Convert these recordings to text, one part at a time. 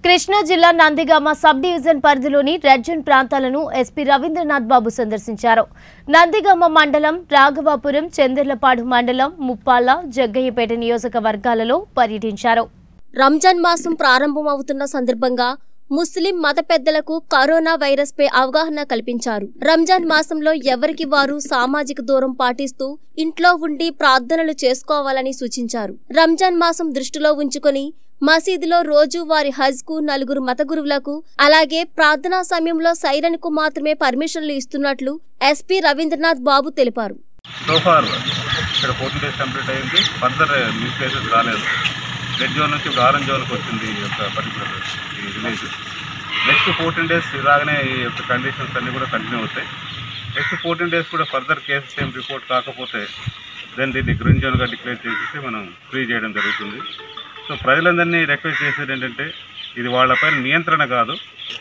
కృష్ణా జిల్లా Nandigama sub division పరిధిలోని రెడ్జన్ ప్రాంతాలను ఎస్పీ రవీంద్రనాథ్ బాబు సందర్శించారు నందిగామ మండలం రాఘవాపురం చందర్లపాడు మండలం ముప్పాళ్ల జగ్గయ్యపేట నియోజకవర్గాలలో పర్యటించారు రంజాన్ మాసం ప్రారంభమవుతున్న సందర్భంగా ముస్లిం మత పెద్దలకు కరోనా వైరస్ పై అవగాహన కల్పించారు రంజాన్ మాసంలో ఎవరికి వారు సామాజిక దూరం పాటిస్తూ ఇంట్లో ఉండి ప్రార్థనలు చేసుకోవాలని సూచించారు రంజాన్ మాసం దృష్టిలో ఉంచుకొని మసీదులో రోజు వారి హజ్ కు నలుగురు మత గురువులకు అలాగే ప్రార్థనా సమయంలో సైరన్ కు మాత్రమే పర్మిషన్లు ఇస్తున్నట్లు ఎస్పీ రవీంద్రనాథ్ బాబు తెలిపారు సో ఫార్ ఇక్కడ ఫోర్టీన్ డేస్ కంప్లీట్ అయింది ఫర్దర్ న్యూ ప్లేసెస్ రాలేదు రెడ్ జోన్ నుంచి ఇప్పుడు ఆరెంజ్ జోన్కి వచ్చింది ఈ యొక్క పర్టికులర్ ఈ విలేజ్ నెక్స్ట్ ఫోర్టీన్ డేస్ ఇలాగనే ఈ యొక్క కండిషన్స్ అన్నీ కూడా కంటిన్యూ అవుతాయి నెక్స్ట్ ఫోర్టీన్ డేస్ కూడా ఫర్దర్ కేసెస్ ఏం రిపోర్ట్ కాకపోతే దెన్ దీన్ని గ్రీన్ జోన్గా డిక్లేర్ చేసేసి మనం ఫ్రీ చేయడం జరుగుతుంది సో ప్రజలందరినీ రిక్వెస్ట్ చేసేది ఏంటంటే ఇది వాళ్ళపైన నియంత్రణ కాదు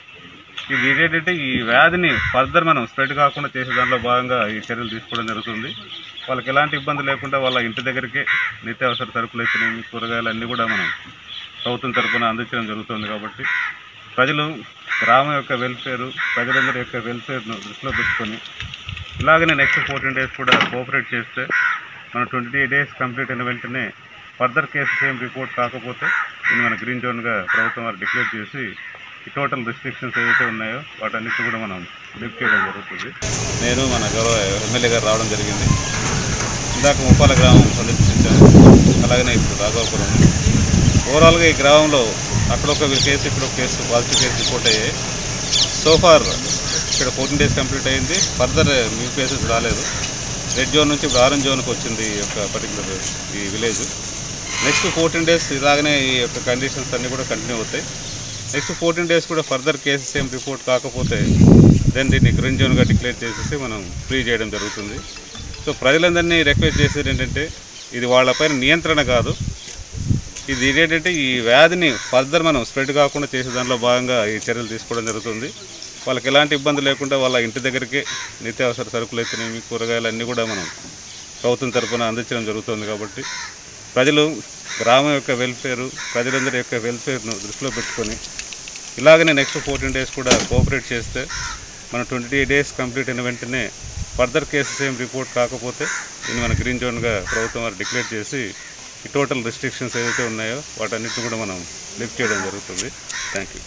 ఇది ఏంటంటే ఈ వ్యాధిని ఫర్దర్ మనం స్ప్రెడ్ కాకుండా చేసే దాంట్లో భాగంగా ఈ చర్యలు తీసుకోవడం జరుగుతుంది వాళ్ళకి ఎలాంటి ఇబ్బంది లేకుండా వాళ్ళ ఇంటి దగ్గరికి నిత్యావసర సరుకులు అయితేనేమి కూరగాయలు అన్నీ కూడా మనం ప్రభుత్వం తరఫున అందించడం జరుగుతుంది కాబట్టి ప్రజలు గ్రామం యొక్క వెల్ఫేరు ప్రజలందరి యొక్క వెల్ఫేర్ను దృష్టిలో పెట్టుకొని ఇలాగనే నెక్స్ట్ ఫోర్టీన్ డేస్ కూడా కోఆపరేట్ చేస్తే మన ట్వంటీ డేస్ కంప్లీట్ అయిన వెంటనే ఫర్దర్ కేసెస్ ఏం రిపోర్ట్ కాకపోతే ఇది మన గ్రీన్ జోన్గా ప్రభుత్వం వారు డిక్లేర్ చేసి ఈ టోటల్ రిస్ట్రిక్షన్స్ ఏవైతే ఉన్నాయో వాటన్నిటి కూడా మనం లిఫ్ట్ చేయడం జరుగుతుంది నేను మన గౌరవ ఎమ్మెల్యే గారు రావడం జరిగింది ఇందాక ముప్పాల గ్రామం సందర్శించాను అలాగనే ఇప్పుడు రాఘవపురం ఓవరాల్గా ఈ గ్రామంలో అక్కడ ఒక కేసు ఇక్కడ ఒక కేసు పాజిటివ్ కేసు రిపోర్ట్ అయ్యాయి సో ఫార్ ఇక్కడ ఫోర్టీన్ డేస్ కంప్లీట్ అయింది ఫర్దర్ న్యూ కేసెస్ రాలేదు రెడ్ జోన్ నుంచి ఇప్పుడు ఆరెంజ్ జోన్కి వచ్చింది ఈ యొక్క పర్టికులర్ ఈ విలేజ్ నెక్స్ట్ ఫోర్టీన్ డేస్ ఇలాగనే ఈ యొక్క కండిషన్స్ అన్నీ కూడా కంటిన్యూ అవుతాయి నెక్స్ట్ ఫోర్టీన్ డేస్ కూడా ఫర్దర్ కేసెస్ ఏం రిపోర్ట్ కాకపోతే దెన్ దీన్ని గ్రీన్ జోన్గా డిక్లేర్ చేసేసి మనం ఫ్రీ చేయడం జరుగుతుంది సో ప్రజలందరినీ రిక్వెస్ట్ చేసేది ఏంటంటే ఇది వాళ్ళపైన నియంత్రణ కాదు ఇది ఏంటంటే ఈ వ్యాధిని ఫర్దర్ మనం స్ప్రెడ్ కాకుండా చేసే దాంట్లో భాగంగా ఈ చర్యలు తీసుకోవడం జరుగుతుంది వాళ్ళకి ఎలాంటి ఇబ్బంది లేకుండా వాళ్ళ ఇంటి దగ్గరికి నిత్యావసర సరుకులు అయితేనేమి కూరగాయలు అన్నీ కూడా మనం ప్రభుత్వం తరఫున అందించడం జరుగుతుంది కాబట్టి ప్రజలు గ్రామం యొక్క వెల్ఫేరు ప్రజలందరి యొక్క వెల్ఫేర్ను దృష్టిలో పెట్టుకొని ఇలాగనే నెక్స్ట్ ఫోర్టీన్ డేస్ కూడా కోఆపరేట్ చేస్తే మన ట్వంటీ డేస్ కంప్లీట్ అయిన వెంటనే ఫర్దర్ కేసెస్ ఏం రిపోర్ట్ కాకపోతే దీన్ని మన గ్రీన్ జోన్గా ప్రభుత్వం వారు డిక్లేర్ చేసి ఈ టోటల్ రిస్ట్రిక్షన్స్ ఏవైతే ఉన్నాయో వాటన్నిటిని కూడా మనం లిఫ్ట్ చేయడం జరుగుతుంది థ్యాంక్ యూ